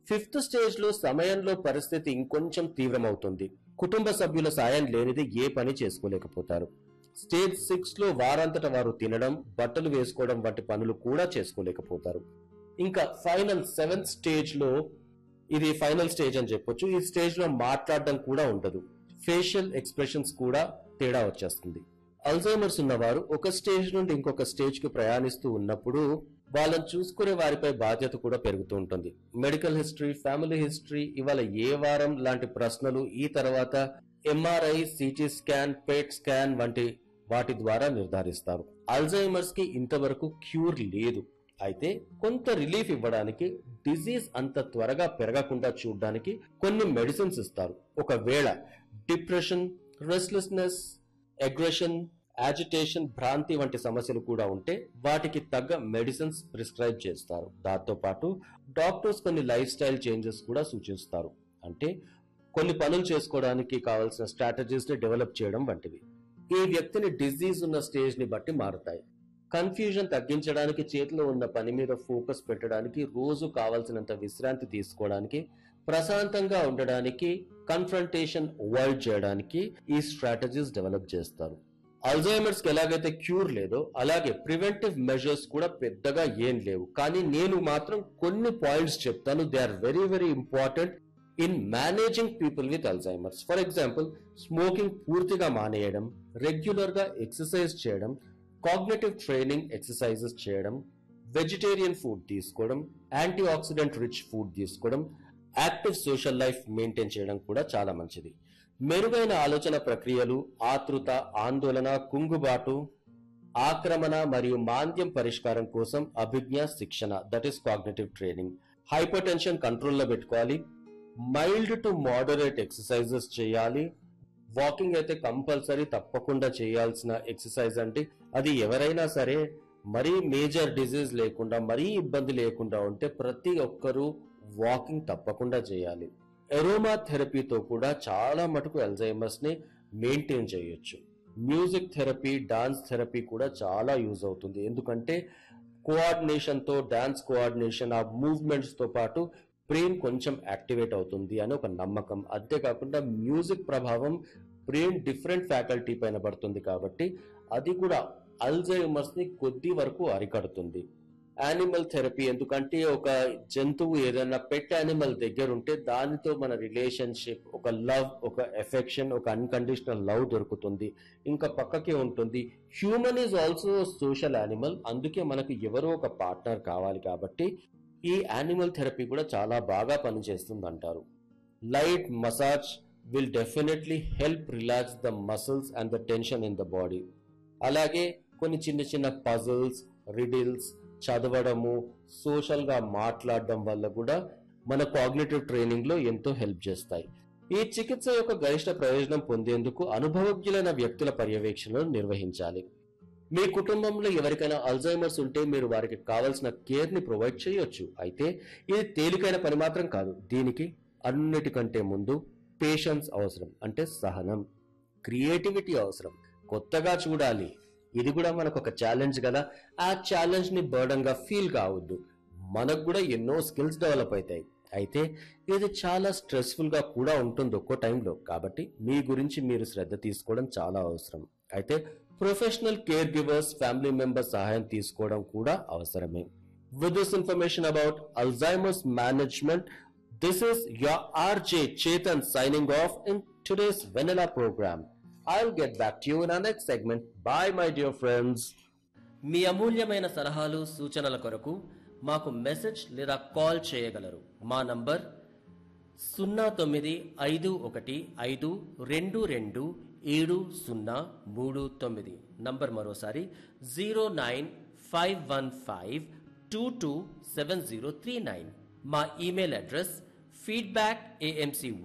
Fifth stage లో సమయంలో పరిస్థితి ఇంకొంచెం తీవ్రమవుతుంది కుటుంబ సభ్యుల సాయం లేనిది ఏ పని చేసుకోలేకపోతారు స్టేజ్ సిక్స్ లో వారంతట వారు తినడం బట్టలు వేసుకోవడం వంటి పనులు కూడా చేసుకోలేకపోతారు ఇంకా ఫైనల్ సెవెంత్ స్టేజ్ లో ఇది ఫైనల్ స్టేజ్ అని చెప్పొచ్చు ఈ స్టేజ్ లో మాట్లాడడం కూడా ఉండదు ఫేషియల్ ఎక్స్ప్రెషన్స్ కూడా తేడా వచ్చేస్తుంది అల్జైమర్స్ ఉన్నవారు ఒక స్టేజ్ నుండి ఇంకొక స్టేజ్ కి ప్రయాణిస్తూ ఉన్నప్పుడు వాళ్ళని చూసుకునే వారిపై బాధ్యత కూడా పెరుగుతూ ఉంటుంది మెడికల్ హిస్టరీ ఫ్యామిలీ హిస్టరీ ఇవాళ ఏ వారం లాంటి ప్రశ్నలు ఈ తర్వాత MRI CT scan PET scan వంటి వాటి ద్వారా నిర్ధారిస్తారు అల్జైమర్స్ కి ఇంతవరకు క్యూర్ లేదు అయితే కొంత రిలీఫ్ ఇవ్వడానికి డిజీజ్ అంత త్వరగా పెరగకుండా చూడడానికి కొన్ని మెడిసిన్స్ ఇస్తారు ఒకవేళ డిప్రెషన్ రెస్ట్లెస్నెస్ అగ్రెషన్ యాజిటేషన్ భ్రాంతి వంటి సమస్యలు కూడా ఉంటే వాటికి తగ్గ మెడిసిన్స్ ప్రిస్క్రైబ్ చేస్తారు దాంతో పాటు డాక్టర్స్ కొన్ని లైఫ్ స్టైల్ చేంజెస్ కూడా సూచిస్తారు అంటే కొన్ని పనులు చేసుకోవడానికి కావాల్సిన స్ట్రాటజీస్ ని డెవలప్ చేయడం వంటివి ఈ వ్యక్తిని డిజీజ్ ఉన్న స్టేజ్ ని బట్టి మారుతాయి కన్ఫ్యూజన్ తగ్గించడానికి చేతిలో ఉన్న పని మీద ఫోకస్ పెట్టడానికి రోజు కావాల్సినంత విశ్రాంతి తీసుకోవడానికి ప్రశాంతంగా ఉండడానికి కన్ఫ్రంటేషన్ అవాయిడ్ చేయడానికి ఈ స్ట్రాటజీస్ డెవలప్ చేస్తారు అల్జైమర్స్ కి ఎలాగైతే క్యూర్ లేదో అలాగే ప్రివెంటివ్ మెజర్స్ కూడా పెద్దగా ఏం లేవు కానీ నేను మాత్రం కొన్ని పాయింట్స్ చెప్తాను they are very very important in managing people with Alzheimer's for example smoking పూర్తిగా మానేయడం రెగ్యులర్ గా ఎక్సర్సైజ్ చేయడం కాగ్నేటివ్ ట్రైనింగ్ ఎక్సర్సైజెస్ చేయడం వెజిటేరియన్ ఫుడ్ తీసుకోవడం యాంటీ ఆక్సిడెంట్ రిచ్ ఫుడ్ తీసుకోవడం యాక్టివ్ సోషల్ లైఫ్ మెయింటైన్ చేయడం కూడా చాలా మంచిది మెరుగైన ఆలోచన ప్రక్రియలు ఆతృత ఆందోళన కుంగుబాటు ఆక్రమణ మరియు మాంద్యం పరిష్కారం కోసం అభిజ్ఞ శిక్షణ that is cognitive training hypertension కంట్రోల్లో పెట్టుకోవాలి మైల్డ్ టు మోడరేట్ ఎక్సర్సైజెస్ చేయాలి వాకింగ్ అయితే కంపల్సరీ తప్పకుండా చేయాల్సిన ఎక్సర్సైజ్ అంటే అది ఎవరైనా సరే మరీ మేజర్ డిజీజ్ లేకుండా మరీ ఇబ్బంది లేకుండా ఉంటే ప్రతి ఒక్కరూ వాకింగ్ తప్పకుండా చేయాలి ఎరోమా థెరపీతో కూడా చాలా మటుకు అల్జైమర్స్ ని మెయింటైన్ చేయొచ్చు మ్యూజిక్ థెరపీ డాన్స్ థెరపీ కూడా చాలా యూజ్ అవుతుంది ఎందుకంటే కోఆర్డినేషన్ తో డాన్స్ కోఆర్డినేషన్ ఆ మూవ్మెంట్స్ తో పాటు బ్రెయిన్ కొంచెం యాక్టివేట్ అవుతుంది అని ఒక నమ్మకం అంతేకాకుండా మ్యూజిక్ ప్రభావం బ్రెయిన్ డిఫరెంట్ ఫ్యాకల్టీ పైన పడుతుంది కాబట్టి అది కూడా అల్జైమర్స్ ని కొద్ది వరకు అరికడుతుంది యానిమల్ థెరపీ ఎందుకంటే ఒక జంతువు ఏదైనా పెట్ యానిమల్ దగ్గర ఉంటే దానితో మన రిలేషన్షిప్ ఒక లవ్ ఒక ఎఫెక్షన్ ఒక అన్కండిషనల్ లవ్ దొరుకుతుంది ఇంకా పక్కకే ఉంటుంది human is also social animal అందుకే మనకు ఎవరో ఒక పార్ట్నర్ కావాలి కాబట్టి ఈ యానిమల్ థెరపీ కూడా చాలా బాగా పనిచేస్తుంది అంటారు light massage will definitely help relax the muscles and the tension in the body అలాగే కొన్ని చిన్న చిన్న పజిల్స్ రిడిల్స్ చదవడము సోషల్ గా మాట్లాడడం వల్ల కూడా మన కాగ్నేటివ్ ట్రైనింగ్ లో ఎంతో హెల్ప్ చేస్తాయి ఈ చికిత్స యొక్క గరిష్ట ప్రయోజనం పొందేందుకు అనుభవజ్ఞులైన వ్యక్తుల పర్యవేక్షణను నిర్వహించాలి మీ కుటుంబంలో ఎవరికైనా అల్జైమర్స్ ఉంటే మీరు వారికి కావలసిన కేర్ ని ప్రొవైడ్ చేయొచ్చు అయితే ఇది తేలికైన పని మాత్రం కాదు దీనికి అన్నిటికంటే ముందు పేషెన్స్ అవసరం అంటే సహనం క్రియేటివిటీ అవసరం కొత్తగా చూడాలి ఇది కూడా మనకు ఒక ఛాలెంజ్ కదా ఆ ఛాలెంజ్ ని బర్డన్ గా ఫీల్ కావద్దు మనకు కూడా ఎన్నో స్కిల్స్ డెవలప్ అవుతాయి అయితే ఇది చాలా స్ట్రెస్ఫుల్ గా కూడా ఉంటుంది ఒక్కో టైంలో కాబట్టి మీ గురించి మీరు శ్రద్ధ తీసుకోవడం చాలా అవసరం అయితే professional caregivers family members సహాయం తీసుకోవడం కూడా అవసరమే with this information about Alzheimer's management this is your RJ Chetan signing off in today's Vanilla program. I'll get back to you in our next segment. Bye, my dear friends. మీ అమూల్యమైన సలహాలు సూచనల కొరకు మాకు మెసేజ్ లేదా call చేయగలరు మా number సున్నా తొమ్మిది ఐదు ఒకటి ఐదు రెండు రెండు ఏడు సున్నా మూడు తొమ్మిది నంబర్ మరోసారి zero nine five one five two two seven zero three nine మా ఇమెయిల్ అడ్రస్ ఫీడ్బ్యాక్ ఏఎంసీ